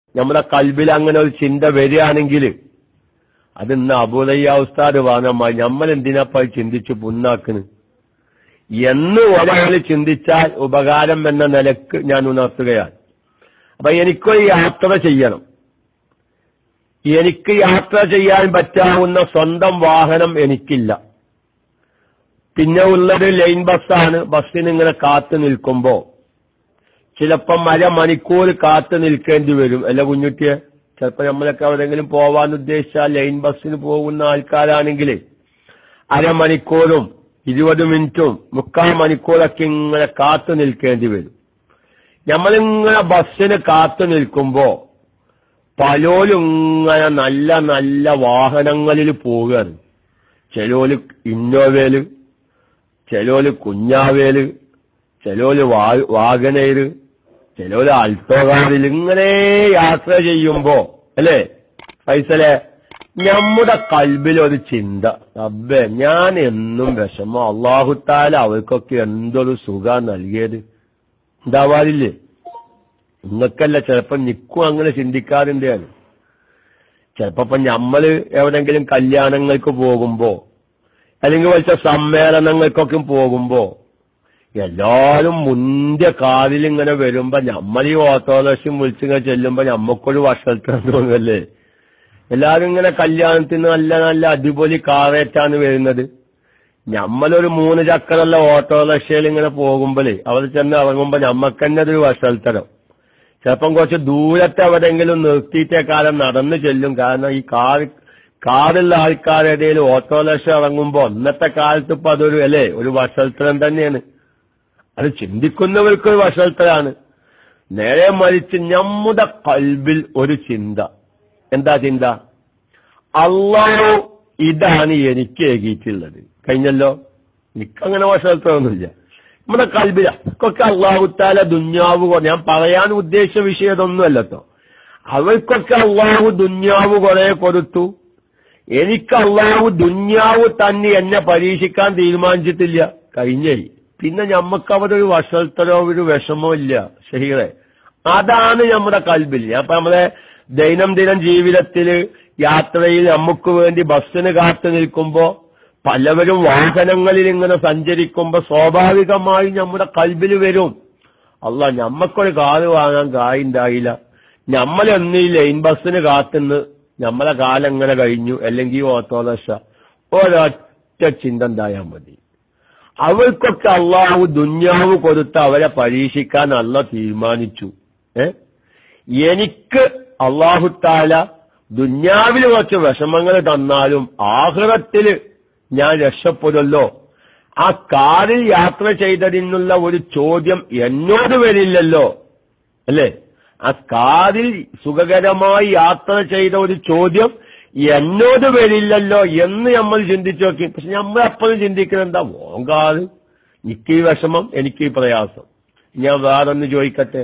നമ്മുടെ കൽബിൽ അങ്ങനെ ഒരു ചിന്ത വരികയാണെങ്കിൽ അത് ഇന്ന് അബുദയ്യ ഉസ്താദ് പറഞ്ഞ നമ്മൾ എന്തിനാപ്പ ചിന്തിച്ച് പുണ്ണാക്കണ് എന്ന് ഒരാൾ ചിന്തിച്ചാൽ ഉപകാരം എന്ന നിലക്ക് ഞാൻ ഉണർത്തുകയാണ് അപ്പൊ എനിക്കൊരു യാത്ര ചെയ്യണം എനിക്ക് യാത്ര ചെയ്യാൻ പറ്റാവുന്ന സ്വന്തം വാഹനം എനിക്കില്ല പിന്നെ ഉള്ളത് ലൈൻ ബസ്സാണ് ബസ്സിന് ഇങ്ങനെ കാത്തു നിൽക്കുമ്പോ ചിലപ്പം അരമണിക്കൂർ കാത്തു നിൽക്കേണ്ടി വരും അല്ല കുഞ്ഞുട്ടിയെ ചിലപ്പോ നമ്മളൊക്കെ എവിടെയെങ്കിലും പോവാൻ ഉദ്ദേശിച്ചാൽ ലൈൻ ബസ്സിന് പോകുന്ന ആൾക്കാരാണെങ്കിൽ അരമണിക്കൂറും ഇരുപത് മിനിറ്റും മുക്കാൽ മണിക്കൂറൊക്കെ ഇങ്ങനെ കാത്തു നിൽക്കേണ്ടി വരും നമ്മളിങ്ങനെ ബസ്സിന് കാത്തു നിൽക്കുമ്പോ പലോരും ഇങ്ങനെ നല്ല നല്ല വാഹനങ്ങളിൽ പോവുകയാണ് ചിലോല് ഇന്നോവേല് ചിലോല് കുഞ്ഞാവേല് ചിലോല് വാ- വാഗനയില് ചിലോല് അൾട്ടോകാറിൽ ഇങ്ങനെ യാത്ര ചെയ്യുമ്പോ അല്ലേ ഫൈസലെ നമ്മുടെ കൽബിലൊരു ചിന്ത അബ്ബേ ഞാൻ എന്നും വിഷമോ അള്ളാഹുത്താല അവർക്കൊക്കെ എന്തൊരു സുഖ നൽകിയത് ഉണ്ടാവാറില്ലേ നിങ്ങൾക്കല്ല ചിലപ്പോ നിക്കും അങ്ങനെ ചിന്തിക്കാറുണ്ട് ഞാൻ ചിലപ്പോ ഇപ്പൊ ഞമ്മള് എവിടെങ്കിലും കല്യാണങ്ങൾക്ക് പോകുമ്പോ അല്ലെങ്കിൽ വലിച്ച സമ്മേളനങ്ങൾക്കൊക്കെ പോകുമ്പോ എല്ലാരും മുന്തിയ കാറിൽ ഇങ്ങനെ വരുമ്പോ നമ്മൾ ഈ ഓട്ടോറിക്ഷയും വിളിച്ചിങ്ങനെ ചെല്ലുമ്പോ ഞമ്മക്കൊരു വർഷത്തിന് തോന്നുന്നല്ലേ എല്ലാരും ഇങ്ങനെ കല്യാണത്തിന് നല്ല നല്ല അടിപൊളി കാറേറ്റാണ് വരുന്നത് ഞമ്മളൊരു മൂന്ന് ചക്രമുള്ള ഓട്ടോറിക്ഷയിൽ ഇങ്ങനെ പോകുമ്പോഴേ അവിടെ ചെന്ന് ഇറങ്ങുമ്പോ ഞമ്മക്ക് തന്നെ അതൊരു വഷൽത്തരം ചിലപ്പം കുറച്ച് ദൂരത്തെ എവിടെയെങ്കിലും നിർത്തിയിട്ടേ കാലം നടന്നു ചെല്ലും കാരണം ഈ കാർ കാറുള്ള ആൾക്കാരുടെ ഇടയിൽ ഓട്ടോറിക്ഷ ഇറങ്ങുമ്പോ അന്നത്തെ കാലത്ത് ഇപ്പൊ അതൊരു അല്ലേ ഒരു വഷൽത്തരം തന്നെയാണ് അത് ചിന്തിക്കുന്നവർക്ക് ഒരു വഷൽത്തരാണ് നേരെ മറിച്ച് നമ്മുടെ കൽബിൽ ഒരു ചിന്ത എന്താ ചിന്ത അള്ളാഹു ഇതാണ് എനിക്ക് ഏകിയിട്ടുള്ളത് കഴിഞ്ഞല്ലോ എനിക്കങ്ങനെ വഷൽത്തരമൊന്നുമില്ല നമ്മുടെ കൽബില ഒക്കെ അള്ളാഹുത്താല ദുഞ്ഞാവ് കൊ- ഞാൻ പറയാൻ ഉദ്ദേശിച്ച വിഷയം ഇതൊന്നുമല്ലട്ടോ അവർക്കൊക്കെ അള്ളാഹു ദുഞ്ഞാവ് കുറെ കൊടുത്തു എനിക്ക് അള്ളാഹു ദുഞ്ഞാവ് തന്നെ എന്നെ പരീക്ഷിക്കാൻ തീരുമാനിച്ചിട്ടില്ല കഴിഞ്ഞേ പിന്നെ ഞമ്മക്ക് അവിടെ ഒരു വഷൽത്തരോ ഒരു വിഷമോ ഇല്ല ശരികളെ അതാണ് നമ്മുടെ കൽബിൽ അപ്പൊ നമ്മുടെ ദൈനംദിനം ജീവിതത്തില് യാത്രയിൽ നമുക്ക് വേണ്ടി ബസ്സിന് കാത്തു നിൽക്കുമ്പോ പലവരും വാഹനങ്ങളിൽ ഇങ്ങനെ സഞ്ചരിക്കുമ്പോ സ്വാഭാവികമായി നമ്മുടെ കൽബിൽ വരും അല്ല ഞമ്മക്കൊരു കാറ് വാങ്ങാൻ കായുണ്ടായില്ല നമ്മളെന്ന് ഈ ലൈൻ ബസ്സിന് കാത്തുനിന്ന് നമ്മളെ കാലം എങ്ങനെ കഴിഞ്ഞു അല്ലെങ്കിൽ ഓട്ടോറിക്ഷ ഒരൊറ്റ ചിന്ത ഉണ്ടായാൽ മതി അവർക്കൊക്കെ അള്ളാഹു ദുഞ്ഞാവ് കൊടുത്ത് അവരെ പരീക്ഷിക്കാൻ അല്ല തീരുമാനിച്ചു ഏ എനിക്ക് അള്ളാഹുത്താല ദുഞ്ഞാവിൽ കുറച്ച് വിഷമങ്ങൾ തന്നാലും ആഹ്റത്തില് ഞാൻ രക്ഷപ്പെടുമല്ലോ ആ കാറിൽ യാത്ര ചെയ്തതിനുള്ള ഒരു ചോദ്യം എന്നോട് വരില്ലല്ലോ അല്ലേ ആ കാറിൽ സുഖകരമായി യാത്ര ചെയ്ത ഒരു ചോദ്യം എന്നോട് വരില്ലല്ലോ എന്ന് നമ്മൾ ചിന്തിച്ചു നോക്കി പക്ഷെ നമ്മൾ അപ്പോഴും ചിന്തിക്കുന്നത് എന്താ ഓൻ കാറ് എനിക്ക് ഈ വിഷമം എനിക്ക് ഈ പ്രയാസം ഞാൻ വേറൊന്ന് ചോദിക്കട്ടെ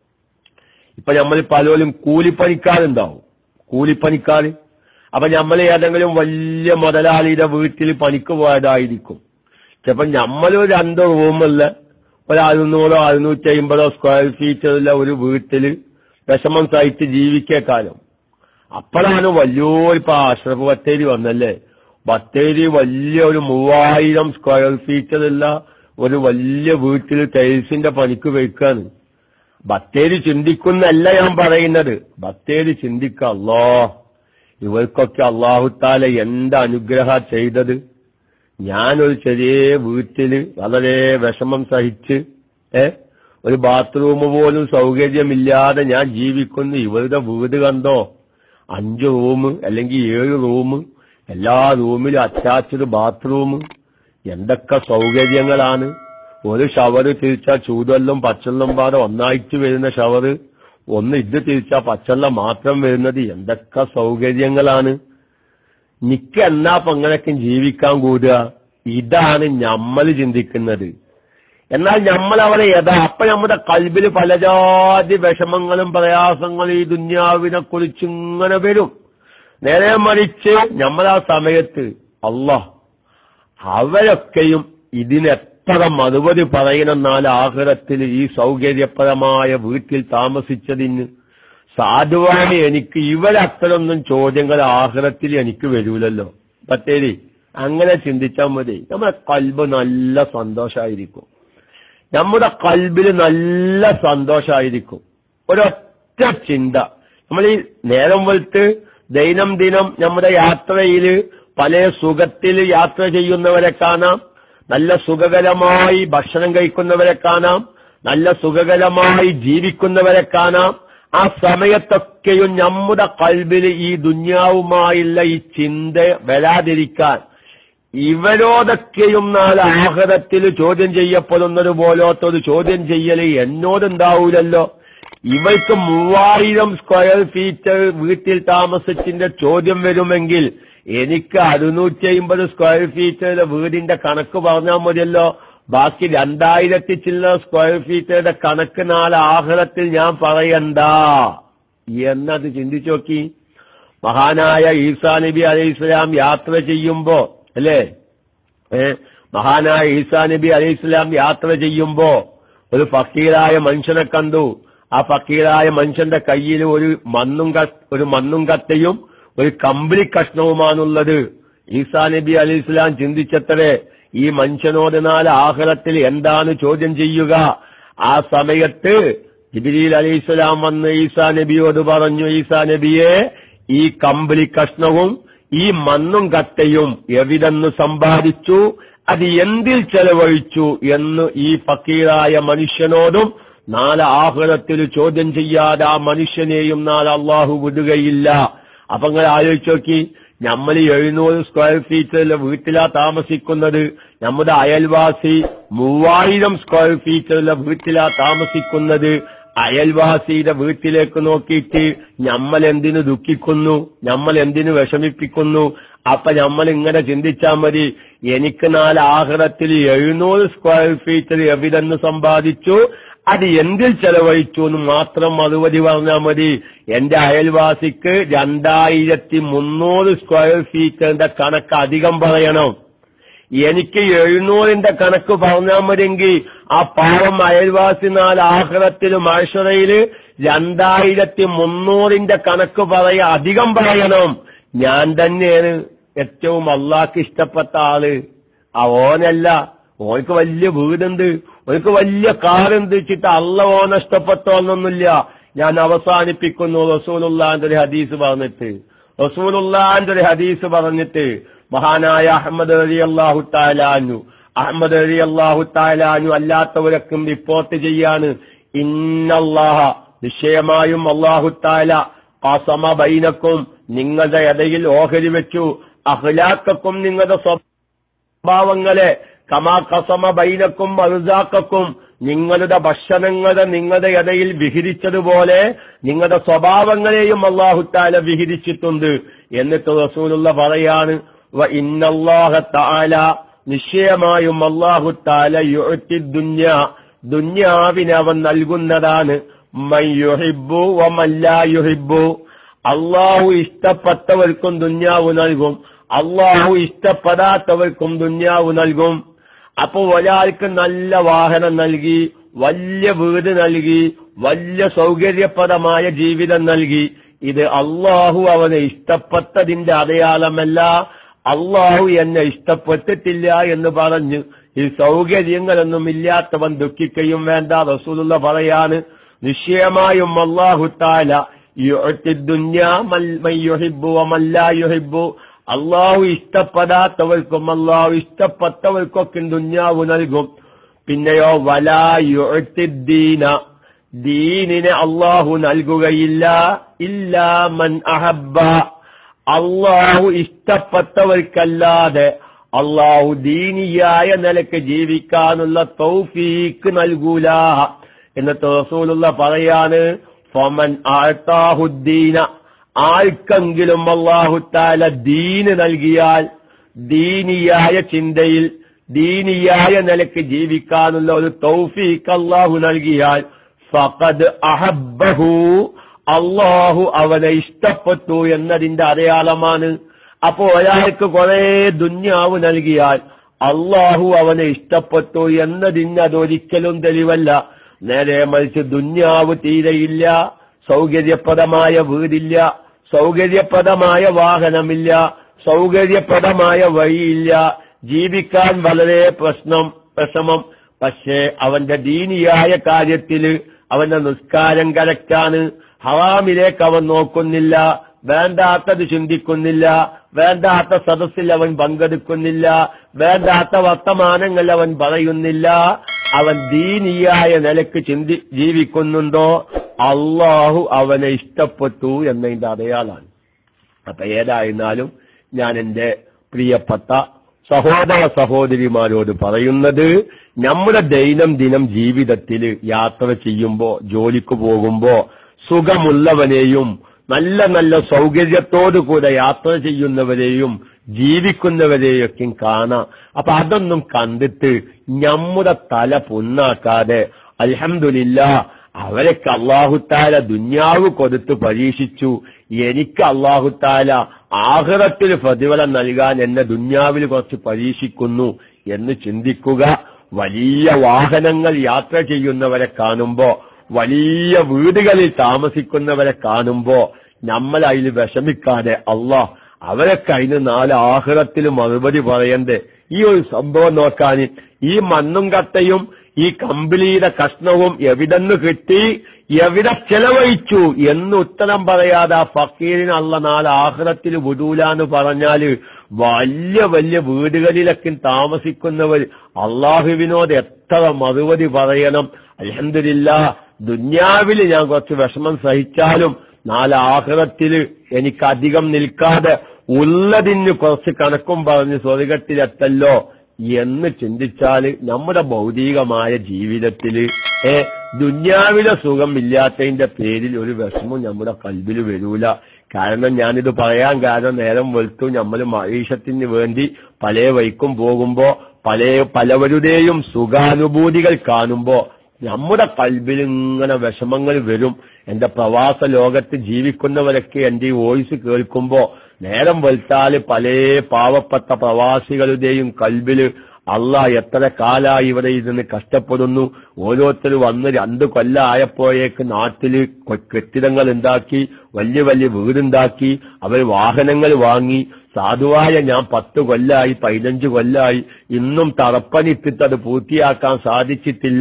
ഇപ്പൊ നമ്മൾ പലരും കൂലിപ്പണിക്കാരുണ്ടാവും കൂലിപ്പണിക്കാർ അപ്പൊ നമ്മൾ ഏതെങ്കിലും വലിയ മുതലാളിയുടെ വീട്ടിൽ പണിക്ക് പോയതായിരിക്കും ചിലപ്പോ നമ്മളൊരു രണ്ട് റൂമുള്ള ഒരു അറുന്നൂറോ അറുന്നൂറ്റി അമ്പതോ സ്ക്വയർ ഫീറ്റുള്ള ഒരു വീട്ടില് വിഷമം സഹിച്ച് ജീവിക്കേക്കാലം അപ്പോഴാണ് വലിയൊരു ഇപ്പൊ ആശ്രഫ് ബത്തേരി വന്നല്ലേ ബത്തേരി വലിയ ഒരു മൂവായിരം സ്ക്വയർ ഫീറ്റിലുള്ള ഒരു വലിയ വീട്ടിൽ ടൈൽസിന്റെ പണിക്ക് വെക്കാണ് ബത്തേരി ചിന്തിക്കുന്നല്ല ഞാൻ പറയുന്നത് ബത്തേരി ചിന്തിക്ക അല്ലോ ഇവർക്കൊക്കെ അള്ളാഹുത്താല എന്ത് അനുഗ്രഹ ചെയ്തത് ഞാനൊരു ചെറിയ വീട്ടില് വളരെ വിഷമം സഹിച്ച് ഏ ഒരു ബാത്റൂം പോലും സൗകര്യമില്ലാതെ ഞാൻ ജീവിക്കുന്നു ഇവരുടെ വീട് കണ്ടോ അഞ്ച് റൂം അല്ലെങ്കിൽ ഏഴ് റൂം എല്ലാ റൂമിലും അറ്റാച്ച്ഡ് ബാത്റൂം എന്തൊക്കെ സൗകര്യങ്ങളാണ് ഒരു ഷവർ തിരിച്ചാൽ ചൂടുവെള്ളം പച്ചവെള്ളം പാടെ ഒന്നായിട്ട് വരുന്ന ഷവർ ഒന്ന് ഇത് തിരിച്ചാൽ പച്ചവെള്ളം മാത്രം വരുന്നത് എന്തൊക്കെ സൗകര്യങ്ങളാണ് നിക്ക് എന്നാ ഇപ്പൊ അങ്ങനെയൊക്കെ ജീവിക്കാൻ കൂടുക ഇതാണ് നമ്മൾ ചിന്തിക്കുന്നത് എന്നാൽ നമ്മൾ അവരെ യഥാ അപ്പൊ നമ്മുടെ കൽബിൽ പലജാതി വിഷമങ്ങളും പ്രയാസങ്ങളും ഈ ദുന്യാവിനെ കുറിച്ച് ഇങ്ങനെ വരും നേരെ മറിച്ച് നമ്മൾ ആ സമയത്ത് അള്ളാഹ് അവരൊക്കെയും ഇതിനെത്ര മറുപടി പറയണമെന്നാൽ ആഹ്റത്തിൽ ഈ സൗകര്യപ്രദമായ വീട്ടിൽ താമസിച്ചതിന് സാധുവാണ് എനിക്ക് ഇവരത്രയൊന്നും ചോദ്യങ്ങൾ ആഹ്റത്തിൽ എനിക്ക് വരൂലല്ലോ പത്തേരി അങ്ങനെ ചിന്തിച്ചാൽ മതി നമ്മുടെ കൽബ് നല്ല സന്തോഷമായിരിക്കും നമ്മുടെ കൽബിൽ നല്ല സന്തോഷമായിരിക്കും ഒരൊറ്റ ചിന്ത നമ്മൾ ഈ നേരം വെളുത്ത് ദൈനംദിനം നമ്മുടെ യാത്രയിൽ പല സുഖത്തിൽ യാത്ര ചെയ്യുന്നവരെ കാണാം നല്ല സുഖകരമായി ഭക്ഷണം കഴിക്കുന്നവരെ കാണാം നല്ല സുഖകരമായി ജീവിക്കുന്നവരെ കാണാം ആ സമയത്തൊക്കെയും നമ്മുടെ കൽബിൽ ഈ ദുന്യാവുമായുള്ള ഈ ചിന്ത വരാതിരിക്കാൻ ഇവരോടൊക്കെയും നാളെ ആഹ്റത്തിൽ ചോദ്യം ചെയ്യപ്പെടുന്നത് പോലോത്തൊരു ചോദ്യം ചെയ്യല് എന്നോടുണ്ടാവൂലല്ലോ ഇവർക്ക് മൂവായിരം സ്ക്വയർ ഫീറ്റ് വീട്ടിൽ താമസിച്ചിന്റെ ചോദ്യം വരുമെങ്കിൽ എനിക്ക് അറുന്നൂറ്റി അമ്പത് സ്ക്വയർ ഫീറ്റിന്റെ വീടിന്റെ കണക്ക് പറഞ്ഞാൽ മതിയല്ലോ ബാക്കി രണ്ടായിരത്തി ചില്ലറ സ്ക്വയർ ഫീറ്റിന്റെ കണക്ക് നാളെ ആഹ്റത്തിൽ ഞാൻ പറയണ്ട എന്നത് ചിന്തിച്ചു നോക്കി മഹാനായ ഈസാ നബി അലൈഹി ഇസ്ലാം യാത്ര ചെയ്യുമ്പോ അല്ലേ ഏ മഹാനായ ഈസാ നബി അലൈഹി ഇസ്ലാം യാത്ര ചെയ്യുമ്പോ ഒരു ഫക്കീറായ മനുഷ്യനെ കണ്ടു ആ ഫക്കീറായ മനുഷ്യന്റെ കയ്യിൽ ഒരു മണ്ണും ക- ഒരു മണ്ണും കത്തയും ഒരു കമ്പിളി കഷ്ണവുമാണുള്ളത് ഈസാ നബി അലൈഹി ഇസ്ലാം ചിന്തിച്ചത്രേ ഈ മനുഷ്യനോട് നാല് ആഹ്ലത്തിൽ എന്താണ് ചോദ്യം ചെയ്യുക ആ സമയത്ത് ജിബിരിൽ അലൈഹി ഇസ്ലാം വന്ന് ഈസാ നബിയോട് പറഞ്ഞു ഈസാ നബിയെ ഈ കമ്പിളി കഷ്ണവും ഈ മണ്ണും കത്തയും എവിടെന്ന് സമ്പാദിച്ചു അത് എന്തിൽ ചെലവഴിച്ചു എന്ന് ഈ ഫക്കീറായ മനുഷ്യനോടും നാളെ ആഹ്ലത്തിൽ ചോദ്യം ചെയ്യാതെ ആ മനുഷ്യനെയും നാളെ അള്ളാഹു വിടുകയില്ല അപ്പൊ നിങ്ങൾ ആലോചിച്ച് നോക്കി നമ്മൾ എഴുന്നൂറ് സ്ക്വയർ ഫീറ്റിലെ വീട്ടിലാ താമസിക്കുന്നത് നമ്മുടെ അയൽവാസി മൂവായിരം സ്ക്വയർ ഫീറ്റിലെ വീട്ടിലാ താമസിക്കുന്നത് അയൽവാസിയുടെ വീട്ടിലേക്ക് നോക്കിയിട്ട് നമ്മൾ എന്തിനു ദുഃഖിക്കുന്നു നമ്മൾ എന്തിനു വിഷമിപ്പിക്കുന്നു അപ്പൊ നമ്മൾ ഇങ്ങനെ ചിന്തിച്ചാൽ മതി എനിക്ക് നാല് ആഹ്റത്തിൽ എഴുന്നൂറ് സ്ക്വയർ ഫീറ്റിൽ എവിടെന്ന് സമ്പാദിച്ചു അത് എന്തിൽ ചെലവഴിച്ചു എന്ന് മാത്രം മറുപടി പറഞ്ഞാൽ മതി എന്റെ അയൽവാസിക്ക് രണ്ടായിരത്തി മുന്നൂറ് സ്ക്വയർ ഫീറ്റിന്റെ കണക്ക് അധികം പറയണം എനിക്ക് എഴുന്നൂറിന്റെ കണക്ക് പറഞ്ഞാൽ മതിയെങ്കിൽ ആ പാവം അയൽവാസി നാല് ആഹ്റത്തില് മാഷറയില് രണ്ടായിരത്തി മുന്നൂറിന്റെ കണക്ക് പറയ അധികം പറയണം ഞാൻ തന്നെയാണ് ഏറ്റവും അള്ളാഹ്ക്ക് ഇഷ്ടപ്പെട്ട ആള് ആ ഓനല്ല ഓനക്ക് വലിയ വീടുണ്ട് ഓനക്ക് വലിയ കാറുണ്ട് വെച്ചിട്ട് അള്ള ഓന ഇഷ്ടപ്പെട്ടോന്നൊന്നുമില്ല ഞാൻ അവസാനിപ്പിക്കുന്നു റസൂലുള്ളാന്റെ ഒരു ഹദീസ് പറഞ്ഞിട്ട് റസൂലുള്ളാന്റെ ഒരു ഹദീസ് പറഞ്ഞിട്ട് മഹാനായ അഹമ്മദ് അലി അള്ളാഹു താലാനു അഹമ്മദ് അലി അള്ളാഹു താലാനു അല്ലാത്തവരൊക്കെ റിപ്പോർട്ട് ചെയ്യാണ് ഇന്നല്ലാഹ നിശ്ചയമായും അള്ളാഹു താല കാസമ ബൈനക്കും നിങ്ങളുടെ ഇടയിൽ ഓഹരി വെച്ചു അഹ്ലാക്കും നിങ്ങളുടെ സ്വഭാവങ്ങളെ കമാ കസമ ബൈനക്കും അറുസാക്കും നിങ്ങളുടെ ഭക്ഷണങ്ങളെ നിങ്ങളുടെ ഇടയിൽ വിഹിരിച്ചതുപോലെ നിങ്ങളുടെ സ്വഭാവങ്ങളെയും അള്ളാഹുത്താല വിഹിരിച്ചിട്ടുണ്ട് എന്നിട്ട് റസൂലുള്ള പറയാണ് വ ഇന്നല്ലാഹ താല നിശ്ചയമായും അള്ളാഹുത്താല യുഅത്തി ദുന്യ ദുന്യാവിന് അവൻ നൽകുന്നതാണ് മൻ യുഹിബ്ബു വ മൻ ലാ യുഹിബ്ബു അള്ളാഹു ഇഷ്ടപ്പെട്ടവർക്കും ദുന്യാവ് നൽകും അള്ളാഹു ഇഷ്ടപ്പെടാത്തവർക്കും ദുന്യാവ് നൽകും അപ്പൊ ഒരാൾക്ക് നല്ല വാഹനം നൽകി വലിയ വീട് നൽകി വലിയ സൗകര്യപ്രദമായ ജീവിതം നൽകി ഇത് അള്ളാഹു അവനെ ഇഷ്ടപ്പെട്ടതിന്റെ അടയാളമല്ല അള്ളാഹു എന്നെ ഇഷ്ടപ്പെട്ടിട്ടില്ല എന്ന് പറഞ്ഞു ഈ സൗകര്യങ്ങളൊന്നും ഇല്ലാത്തവൻ ദുഃഖിക്കുകയും വേണ്ട റസൂലുള്ള പറയാണ് നിശ്ചയമായും അള്ളാഹു താല യുഅത്തി ദുന്യാ മൽ- മൻ യുഹിബ്ബു വമൻ ലാ യുഹിബ്ബു അള്ളാഹു ഇഷ്ടപ്പെടാത്തവർക്കും അള്ളാഹു ഇഷ്ടപ്പെട്ടവർക്കൊക്കെ ദുന്യാവ് നൽകും പിന്നെയോ വലാ യുഅത്തി ദീന ദീനിനെ അള്ളാഹു നൽകുകയില്ല ഇല്ലാ മൻ അഹബ്ബ അള്ളാഹു ഇഷ്ടപ്പെട്ടവർക്കല്ലാതെ അള്ളാഹു ദീനിയായ നിലക്ക് ജീവിക്കാനുള്ള തൗഫീക്ക് നൽകൂല എന്നിട്ട് റസൂലുള്ള പറയാണ് ഫമൻ ആഴ്ത്താഹുദ്ദീന ആർക്കെങ്കിലും അള്ളാഹു താല ദീന് നൽകിയാൽ ദീനിയായ ചിന്തയിൽ ദീനിയായ നിലക്ക് ജീവിക്കാനുള്ള ഒരു തൗഫീക്ക് അള്ളാഹു നൽകിയാൽ ഫഖദ് അഹബ്ബഹു അള്ളാഹു അവനെ ഇഷ്ടപ്പെട്ടു എന്നതിന്റെ അടയാളമാണ് അപ്പോ ഒരാൾക്ക് കുറെ ദുന്യാവ് നൽകിയാൽ അള്ളാഹു അവനെ ഇഷ്ടപ്പെട്ടു എന്നതിന് അതൊരിക്കലും തെളിവല്ല നേരെ മറിച്ച് ദുന്യാവ് തീരെയില്ല സൗകര്യപ്രദമായ വീടില്ല സൗകര്യപ്രദമായ വാഹനമില്ല സൗകര്യപ്രദമായ വഴിയില്ല ജീവിക്കാൻ വളരെ പ്രശ്നം വിഷമം പക്ഷേ അവന്റെ ദീനിയായ കാര്യത്തില് അവന്റെ നിസ്കാരം കരക്കാണ് ഹറാമിലേക്ക് അവൻ നോക്കുന്നില്ല വേണ്ടാത്തത് ചിന്തിക്കുന്നില്ല വേണ്ടാത്ത സദസ്സിൽ അവൻ പങ്കെടുക്കുന്നില്ല വേണ്ടാത്ത വർത്തമാനങ്ങൾ അവൻ പറയുന്നില്ല അവൻ ദീനിയായ നിലക്ക് ചിന്തി ജീവിക്കുന്നുണ്ടോ അള്ളാഹു അവനെ ഇഷ്ടപ്പെട്ടു എന്നതിന്റെ അടയാളാണ് അപ്പൊ ഏതായിരുന്നാലും ഞാൻ എന്റെ പ്രിയപ്പെട്ട സഹോദര സഹോദരിമാരോട് പറയുന്നത് നമ്മുടെ ദൈനംദിനം ജീവിതത്തിൽ യാത്ര ചെയ്യുമ്പോ ജോലിക്ക് പോകുമ്പോ സുഖമുള്ളവനെയും നല്ല നല്ല സൗകര്യത്തോടു കൂടെ യാത്ര ചെയ്യുന്നവരെയും ജീവിക്കുന്നവരെയൊക്കെയും കാണാം അപ്പൊ അതൊന്നും കണ്ടിട്ട് നമ്മുടെ തല പുണ്ണാക്കാതെ അൽഹംദുലില്ല അവരൊക്കെ അള്ളാഹുത്താല ദുന്യാവ് കൊടുത്ത് പരീക്ഷിച്ചു എനിക്ക് അള്ളാഹുത്താല ആഹ്റത്തിൽ പ്രതിഫലം നൽകാൻ എന്നെ ദുന്യാവിൽ കുറച്ച് പരീക്ഷിക്കുന്നു എന്ന് ചിന്തിക്കുക വലിയ വാഹനങ്ങൾ യാത്ര ചെയ്യുന്നവരെ കാണുമ്പോ വലിയ വീടുകളിൽ താമസിക്കുന്നവരെ കാണുമ്പോ നമ്മൾ അതിൽ വിഷമിക്കാതെ അള്ളാഹ് അവരൊക്കെ അതിന് നാല് ആഹ്റത്തിൽ മറുപടി പറയണ്ടേ ഈ ഒരു സംഭവം നോക്കാൻ ഈ മണ്ണും കട്ടയും ഈ കമ്പിളിയുടെ കഷ്ണവും എവിടെന്ന് കിട്ടി എവിടെ ചെലവഴിച്ചു എന്ന് ഉത്തരം പറയാതെ ആ ഫക്കീറിന് അള്ള നാളെ ആഹ്റത്തിൽ വിടൂലെന്ന് പറഞ്ഞാല് വലിയ വലിയ വീടുകളിലൊക്കെ താമസിക്കുന്നവർ അള്ളാഹുവിനോട് എത്ര മറുപടി പറയണം അലഹമില്ല ദുന്യാവിൽ ഞാൻ കുറച്ച് വിഷമം സഹിച്ചാലും നാല് ആഹ്റത്തില് എനിക്ക് അധികം നിൽക്കാതെ ഉള്ളതിന് കുറച്ച് കണക്കും പറഞ്ഞ് സ്വർഗത്തിലെത്തല്ലോ എന്ന് ചിന്തിച്ചാല് നമ്മുടെ ഭൗതികമായ ജീവിതത്തില് ഏ ദുന്യാവിലെ സുഖം ഇല്ലാത്തതിന്റെ പേരിൽ ഒരു വിഷമം നമ്മുടെ കൽബിൽ വരൂല കാരണം ഞാനിത് പറയാൻ കാരണം നേരം വെളുത്തു നമ്മൾ മഹീഷത്തിന് വേണ്ടി പല വൈക്കും പോകുമ്പോ പല പലവരുടെയും സുഖാനുഭൂതികൾ കാണുമ്പോ നമ്മുടെ കൽബിൽ ഇങ്ങനെ വിഷമങ്ങൾ വരും എന്റെ പ്രവാസ ലോകത്ത് ജീവിക്കുന്നവരൊക്കെ എന്റെ ഈ വോയിസ് കേൾക്കുമ്പോ നേരം വെളുത്താല് പല പാവപ്പെട്ട പ്രവാസികളുടെയും കൽബില് അല്ല എത്ര കാലായി ഇവിടെ ഇരുന്ന് കഷ്ടപ്പെടുന്നു ഓരോരുത്തർ വന്ന് രണ്ടു കൊല്ലമായപ്പോഴേക്ക് നാട്ടില് കൊ- കെട്ടിടങ്ങൾ ഉണ്ടാക്കി വലിയ വലിയ വീടുണ്ടാക്കി അവർ വാഹനങ്ങൾ വാങ്ങി സാധുവായ ഞാൻ പത്ത് കൊല്ലായി പതിനഞ്ച് കൊല്ലായി ഇന്നും തറപ്പണിട്ടിട്ട് അത് പൂർത്തിയാക്കാൻ സാധിച്ചിട്ടില്ല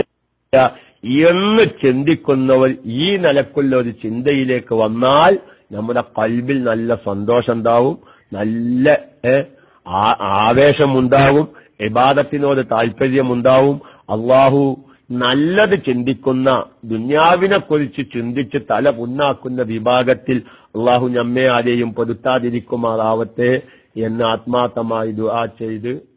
എന്ന് ചിന്തിക്കുന്നവർ ഈ നിലക്കുള്ള ഒരു ചിന്തയിലേക്ക് വന്നാൽ നമ്മുടെ കൽബിൽ നല്ല സന്തോഷം ഉണ്ടാവും നല്ല ഏ, ആ- ആവേശമുണ്ടാവും ഇബാദത്തിനോട് താല്പര്യമുണ്ടാവും അള്ളാഹു നല്ലത് ചിന്തിക്കുന്ന ദുന്യാവിനെ കുറിച്ച് ചിന്തിച്ച് തല പുണ്ണാക്കുന്ന വിഭാഗത്തിൽ അള്ളാഹു നമ്മെ ആരെയും പൊരുത്താതിരിക്കുമാറാവട്ടെ എന്ന് ആത്മാർത്ഥമായി ദുആ ചെയ്ത്